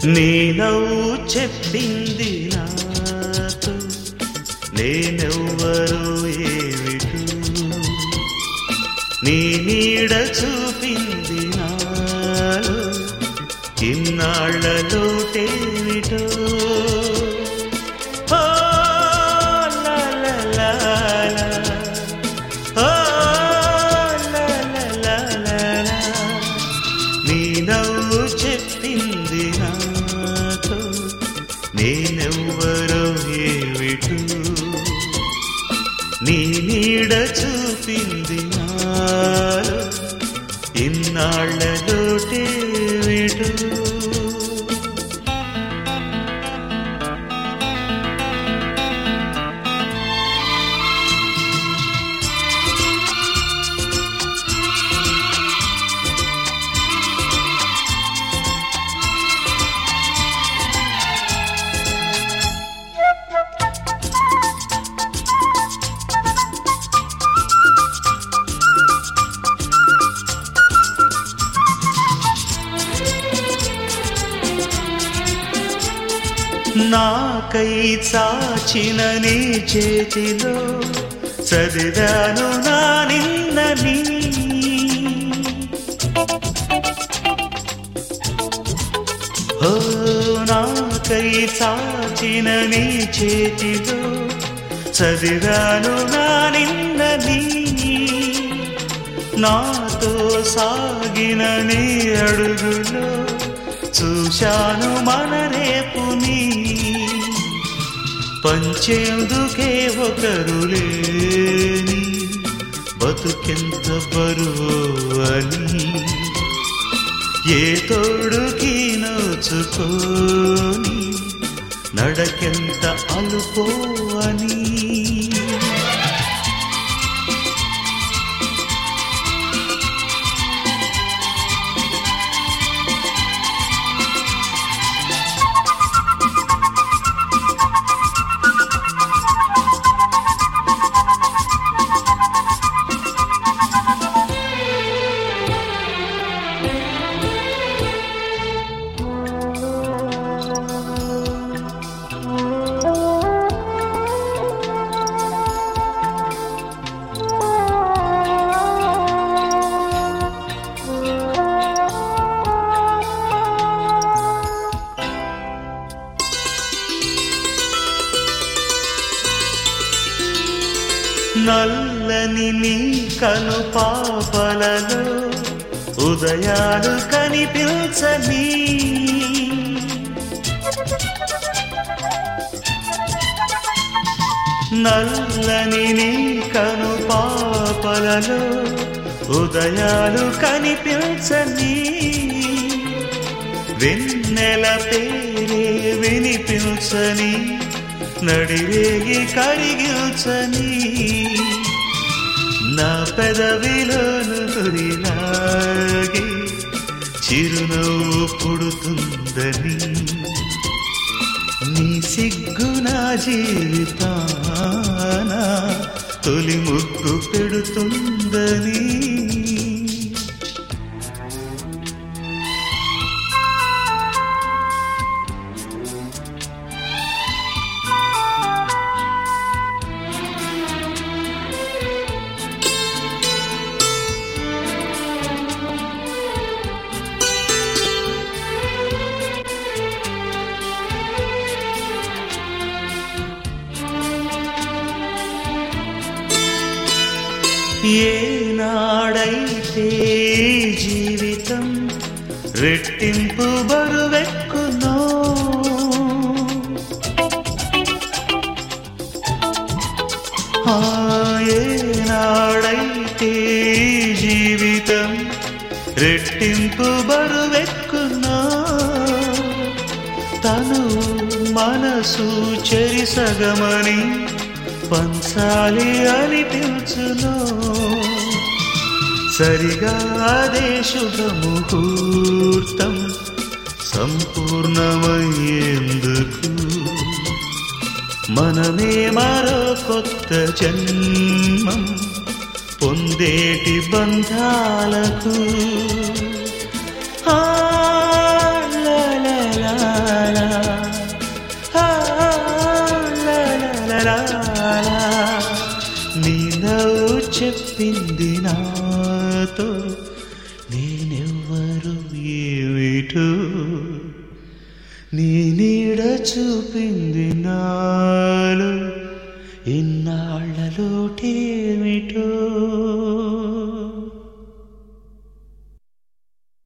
నీ నవ్వు చెప్పింది నాతో నేనెవ్వరు ఏమిటో నీ నీడ చూపింది నాలో ఇన్నాళ్ళలోటేమిటో ఓ లా లా లా లా. ఓ లా లా లా లా లా. నీ నవ్వు చెప్పింది నాతో నేనెవ్వరో ఏమిటో నీ నీడ చూపింది నాలో ఇన్నాళ్ళలోటేమిటో నాకై చాచిన నీ చేతిలో చదివాను నా నిన్న నీ ఓ నాకై చాచిన నీ చేతిలో చదివాను నా నిన్న నీ నాతో సాగిన నీ అడుగులో చూశాను మన రేపుని పంచేందుకే ఒకరు లేని బతుకెంత బరువు అని ఏ తోడుకి నోచుకోని నడకెంత అలుపో అని నల్లని నీ కను పాపలలో ఉదయాలు కనిపించని నల్లని నీ కను పాపలలో ఉదయాలు కనిపించని వెన్నెల పేరే వినిపించని నడిరేగి కరిగించని నా పెదవిలోను తొలిలాగి చిరునవ్వు పుడుతుందని నీ సిగ్గు నా జీవితాన తొలి ముగ్గు పెడుతుందని ఏనాడైతే జీవితం రెట్టింపు బరువెక్కునో ఆ ఏనాడైతే జీవితం రెట్టింపు బరువెక్కునో తను మనసు చెరిసగమని పంచాలి అనిపించును సరిగా అదే శుభముహూర్తం సంపూర్ణమయ్యేందుకు మనమే మరో కొత్త జన్మం పొందేటి బంధాలకు ఆ, లా, లా, లా. లా. ఆ, లా, లా, లా, లా. నీ నవ్వు చెప్పింది నాతో నేనెవ్వరు ఏమిటో నీ నీడ చూపింది నాలో ఇన్నాళ్ళలోటేమిటో